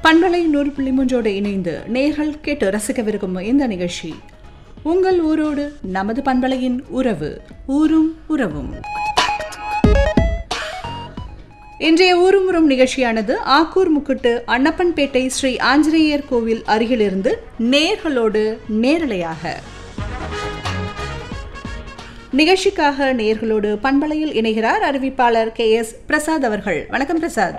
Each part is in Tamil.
பண்பலை நூறு புள்ளி மூன்றோடு இணைந்து நேர்கள் கேட்டு ரசிக்கவிருக்கும் இந்த நிகழ்ச்சி உங்கள் ஊரோடு நமது பண்பலையின் உறவு ஊரும் உறவும் இன்றைய ஊரும் உறம் நிகழ்ச்சியானது ஆக்கூர் முக்குட்டு அன்னப்பன்பேட்டை ஸ்ரீ ஆஞ்சநேயர் கோவில் அருகிலிருந்து நேர்களோடு நேரலையாக நிகழ்ச்சிக்காக நேர்களோடு பண்பலையில் இணைகிறார் அறிவிப்பாளர் கே எஸ் பிரசாத் அவர்கள் வணக்கம் பிரசாத்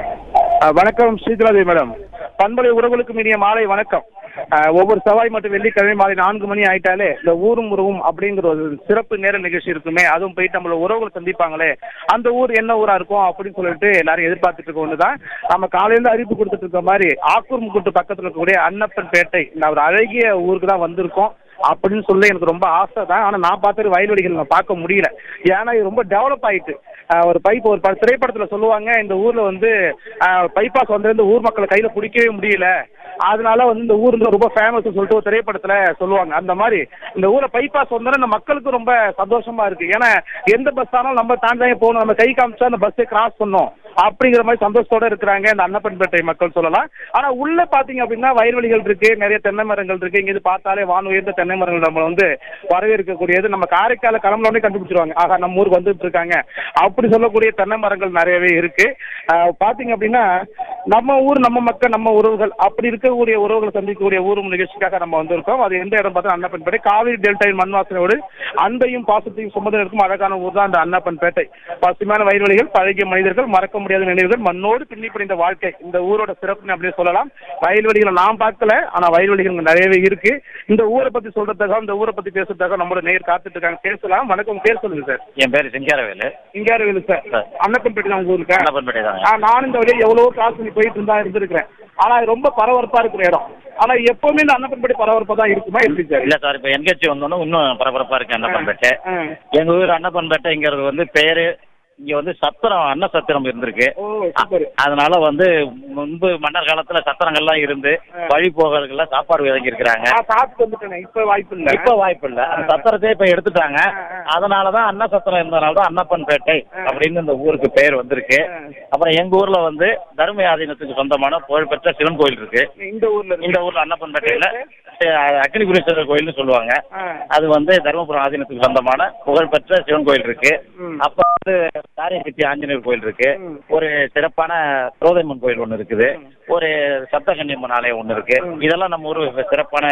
அஹ் வணக்கம் ஸ்ரீதலாதேவி மேடம் பண்பலை உறவுகளுக்கு இனிய மாலை வணக்கம் அஹ் ஒவ்வொரு செவ்வாய் மற்றும் வெள்ளிக்கிழமை மாலை நான்கு மணி ஆயிட்டாலே இந்த ஊரும் உறவும் அப்படிங்கிற ஒரு சிறப்பு நேர நிகழ்ச்சி இருக்குமே அதுவும் போயிட்டு நம்மள உறவுகள் சந்திப்பாங்களே அந்த ஊர் என்ன ஊரா இருக்கும் அப்படின்னு சொல்லிட்டு எல்லாரும் எதிர்பார்த்துட்டு இருக்க ஒண்ணுதான் நம்ம காலையில அறிவிப்பு கொடுத்துட்டு இருக்க மாதிரி ஆக்கூர் முக்குட்டு பக்கத்துல இருக்கக்கூடிய அன்னப்பன் பேட்டை இந்த ஒரு அழகிய ஊருக்கு தான் வந்திருக்கோம் அப்படின்னு சொல்லி எனக்கு ரொம்ப ஆசை தான் ஆனா நான் பார்த்துட்டு வயல்வெளிகள் நான் பார்க்க முடியல ஏன்னா இது ரொம்ப டெவலப் ஆயிட்டு ஆஹ் ஒரு பைப் ஒரு ப- திரைப்படத்துல சொல்லுவாங்க இந்த ஊர்ல வந்து பைபாஸ் வந்து இந்த ஊர் மக்களை கையில பிடிக்கவே முடியல அதனால வந்து இந்த ஊர் வந்து ரொம்ப ஃபேமஸ் சொல்லிட்டு ஒரு திரைப்படத்துல சொல்லுவாங்க அந்த மாதிரி இந்த ஊரை பைபாஸ் வந்தோன்னா இந்த மக்களுக்கு ரொம்ப சந்தோஷமா இருக்கு ஏன்னா எந்த பஸ் ஆனாலும் நம்ம தாண்டி போகணும் நம்ம கை காமிச்சா அந்த பஸ்ஸை கிராஸ் பண்ணோம் அப்படிங்கிற மாதிரி சந்தோஷத்தோட இருக்கிறாங்க இந்த அன்னப்பன்பேட்டை மக்கள் சொல்லலாம் ஆனா உள்ள பாத்தீங்க அப்படின்னா வயல்வெளிகள் இருக்கு நிறைய தென்னை மரங்கள் இருக்கு இங்க இது பார்த்தாலே வான் உயர்ந்த தென்னை மரங்கள் நம்ம வந்து வரவேற்கக்கூடியது நம்ம காரைக்கால கிளம்புனோடனே கண்டுபிடிச்சிருவாங்க ஆகா நம்ம ஊருக்கு வந்துட்டு இருக்காங்க அப்படி சொல்லக்கூடிய தென்னை மரங்கள் நிறையவே இருக்கு ஆஹ் பாத்தீங்க அப்படின்னா நம்ம ஊர் நம்ம மக்கள் நம்ம உறவுகள் அப்படி இருக்கக்கூடிய உறவுகளை சந்திக்கக்கூடிய ஊரும் நிகழ்ச்சிக்காக நம்ம வந்திருக்கோம் அது எந்த இடம் பார்த்தா அன்னப்பன்பேட்டை காவிரி டெல்டாயின் மண்வாசனையோடு அன்பையும் பாசத்தையும் சுமந்து இருக்கும் அழகான ஊர் தான் அந்த அன்னப்பன்பேட்டை பசுமையான வயல்வெளிகள் பழகிய மனிதர்கள் மறக்க முடியாத நினைவுகள் மண்ணோடு பின்னி பிடிந்த வாழ்க்கை இந்த ஊரோட சிறப்புன்னு அப்படியே சொல்லலாம் வயல்வெளிகளை நான் பார்க்கல ஆனா வயல்வெளிகள் இங்க நிறையவே இருக்கு இந்த ஊரை பத்தி சொல்றதுக்காக இந்த ஊரை பத்தி பேசுறதுக்காக நம்மளோட நேர் காத்துட்டு இருக்காங்க பேசலாம் வணக்கம் பேர் சொல்லுங்க சார் என் பேர் சிங்காரவேலு இங்க யாரு வேலு சார் சார். அன்னப்பன்பேட்டை தான் உங்க ஊருக்கு அன்னப்பன்பேட்டை தாங்க ஆ, நானும் இந்த வழியா எவ்வளவோ கிராஸ் பண்ணி போயிட்டு இருந்தா இருந்திருக்கிறேன் ஆனா இது ரொம்ப பரபரப்பா இருக்கிற இடம் ஆனா எப்பவுமே இந்த அன்னப்பன்பேட்டை பரபரப்பா தான் இருக்குமா எப்படி சார் இல்ல சார் இப்போ என்கேஜி வந்தோன்னே இன்னும் பரபரப்பா இருக்கு அன்னப்பன்பேட்டை ஆ. எங்க ஊர் அன்னப்பன்பேட்டைங்கிறது வந்து பேரு இங்க வந்து சத்திரம் அன்ன சத்திரம் இருந்திருக்கு ஓ சூப்பர் அதனால வந்து முன்பு மன்னர் காலத்துல சத்திரங்கள்லாம் இருந்து வழி போகிறதுக்கெல்லாம் சாப்பாடு வழங்கி இருக்கிறாங்க நான் சாப்பிட்டு வந்துட்டேன் இப்ப வாய்ப்பு இல்ல இப்ப வாய்ப்பு இல்ல அந்த சத்திரத்தை இப்ப எடுத்துட்டாங்க அதனாலதான் அன்ன சத்திரம் இருந்தனால தான் அன்னப்பன்பேட்டை அப்படின்னு இந்த ஊருக்கு பேர் வந்திருக்கு அப்புறம் எங்க ஊர்ல வந்து தர்ம ஆதீனத்துக்கு சொந்தமான புகழ்பெற்ற சிவன் கோயில் இருக்கு இந்த ஊர்ல இருக்கு. இந்த ஊர்ல அன்னப்பன்பேட்டையில அஹ், அக்னிகுரேஸ்வரர் கோயில்னு சொல்லுவாங்க ஆ. அது வந்து தருமபுரம் ஆதீனத்துக்கு சொந்தமான புகழ்பெற்ற சிவன் கோயில் இருக்கு ம். அப்ப வந்து காரியப்பட்டி ஆஞ்சநேயர் கோயில் இருக்கு ம். ஒரு சிறப்பான ரோதைமன் கோயில் ஒண்ணு இருக்குது ஒரு சப்தகன்னியம்மன் ஆலயம் ஒண்ணு இருக்கு இதெல்லாம் நம்ம ஊர் சிறப்பான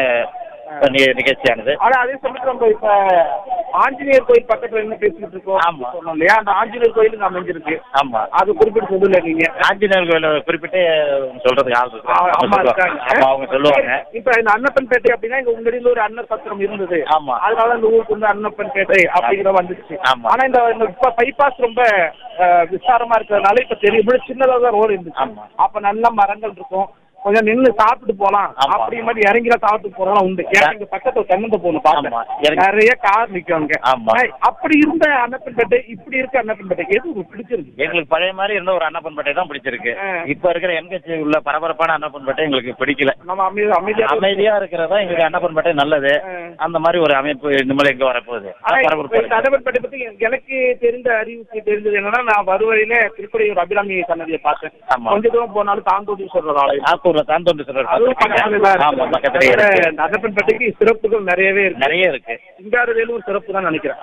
நி- நிகழ்ச்சியானது ஆனா அதே சமயத்துல நம்ம இப்ப ஆஞ்சநேயர் கோயில் பக்கத்துல இருந்து பேசிட்டு இருக்கோம் ஆமா. சொன்னோம் இல்லையா அந்த ஆஞ்சநேயர் கோயிலுக்கு அமைஞ்சிருக்கு ஆமா அது குறிப்பிட்டு சொல்லல நீங்க ஆஞ்சநேயர் கோயில குறிப்பிட்டு சொல்றதுக்கு ஆள் இருக்கு ஆ, அவங்க அம்மா சொல்லுவாங்க. இருக்காங்க ஆமா, அவங்க சொல்லுவாங்க இப்ப இந்த அன்னப்பன்பேட்டை அப்படின்னா இங்க உங்களில் ஒரு அன்ன சத்திரம் இருந்தது ஆமா. அதனால இந்த ஊருக்கு வந்து அன்னப்பன்பேட்டை அப்படிங்கிற வந்துச்சு ஆமா. ஆனா இந்த இந்த இப்ப பைபாஸ் ரொம்ப அஹ், விசாரமா இருக்கிறதுனால இப்ப தெரியும் இப்படி சின்னதா தான் ரோடு இருந்துச்சு ஆமா. அப்ப நல்ல மரங்கள் இருக்கும் கொஞ்சம் நின்னு சாப்பிட்டு போலாம் ஆமா. அப்படி மாதிரி இறங்கிலாம் சாப்பிட்டு போறலாம் உண்டு ஏன்னா இங்க பக்கத்துல தென்னந்த போகணும் ஆமா. பார்த்தேன் இறங்கி- நிறைய கார் நிக்கும் அங்க ஆமா. ஏய், அப்படி இருந்த அன்னப்பன்பேட்டை இப்படி இருக்க அன்னப்பன்பேட்டை எது உங்களுக்கு பிடிச்சிருக்கு எங்களுக்கு பழைய மாதிரி இருந்த ஒரு அன்னப்பன்பேட்டை தான் பிடிச்சிருக்கு ஆ. இப்ப இருக்கிற என்கட்சி உள்ள பரபரப்பான அன்னப்பன்பேட்டை எங்களுக்கு பிடிக்கல நம்ம அமைதி அமைதியா அமைதியா இருக்கிறதா எங்களுக்கு அன்னப்பன்பேட்டை நல்லது ஆ. அந்த மாதிரி ஒரு அமைப்பு இனிமேல் எங்க வரப்போகுது ஆனா பரபரப்பா இப்ப இருக்கு. கதவன்பேட்டை பத்தி எனக்கு தெரிந்த அறிவுக்கு தெரிஞ்சது என்னன்னா நான் வருவழியில திருக்குறையூர் அபிராமி சன்னதியை பார்த்தேன் ஆமா. கொஞ்ச தூரம் போனாலும் தாந்தோடி சொல்ற ஆலயம் ஆத்தூர்ல தாந்தோண்டு சொல்ற அதுவும் பக்கத்துல தான் இருக்கு. ஆமா பக்கத்துலயே இருக்கு அதனால நகர்பன்பேட்டைக்கு சிறப்புகள் நிறையவே இருக்கு நிறைய இருக்கு சிங்கார வேலூர் சிறப்பு தான் நினைக்கிறேன்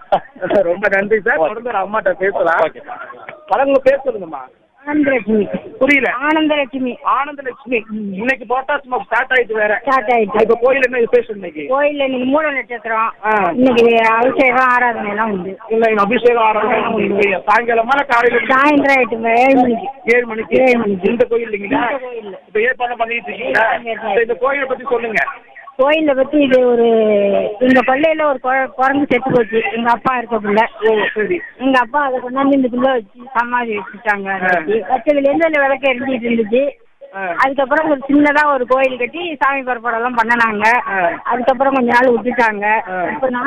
ஆ? ரொம்ப நன்றி சார் தொடர்ந்து ஒரு அம்மாட்ட பேசலாம் ஓகே. பழங்க பேர் சொல்லுங்கம்மா ஆனந்தலட்சுமி புரியல ஆனந்தலட்சுமி ஆனந்தலட்சுமி இன்னைக்கு போட்டா சும்மா ஸ்டார்ட் ஆயிட்டு வேற ஸ்டார்ட் ஆயிட்டு இப்ப கோயில் என்ன விசேஷம் இன்னைக்கு கோயில்ல இன்னைக்கு மூல நட்சத்திரம் ஆ. இன்னைக்கு அபிஷேகம் ஆராதனை எல்லாம் உண்டு இல்ல இங்க அபிஷேகம் ஆரம்பிச்சு சாயங்காலமா காலையில சாயந்தரம் ஆயிட்டு ஏழு மணிக்கு ஏழு மணிக்கு ஏழு மணிக்கு. இந்த கோயில் இல்லைங்களா இந்த கோயில்ல. இப்ப ஏற்பாடு பண்ணிட்டு இருக்கீங்களா ஏற்பாடு. சரி, இந்த கோயிலை பத்தி சொல்லுங்க கோயில பத்தி இது ஒரு எங்க கொள்ளையில ஒரு குர- குரங்கு செத்து போச்சு எங்க அப்பா இருக்கக்குள்ள ஓ சரி எங்க அப்பா அதை கொண்டாந்து இதுக்குள்ள வச்சு சமாதி வச்சுட்டாங்க அதை வச்சு. வச்சதுல இருந்து அந்த விளக்கு எரிஞ்சிட்டு இருந்துச்சு ஆ. அதுக்கப்புறம் ஒரு சின்னதா ஒரு கோயில் கட்டி சாமி பரப்படம் எல்லாம் பண்ணினாங்க ஆ. அதுக்கப்புறம் கொஞ்ச நாள் விட்டுட்டாங்க ஆ. இப்ப நான்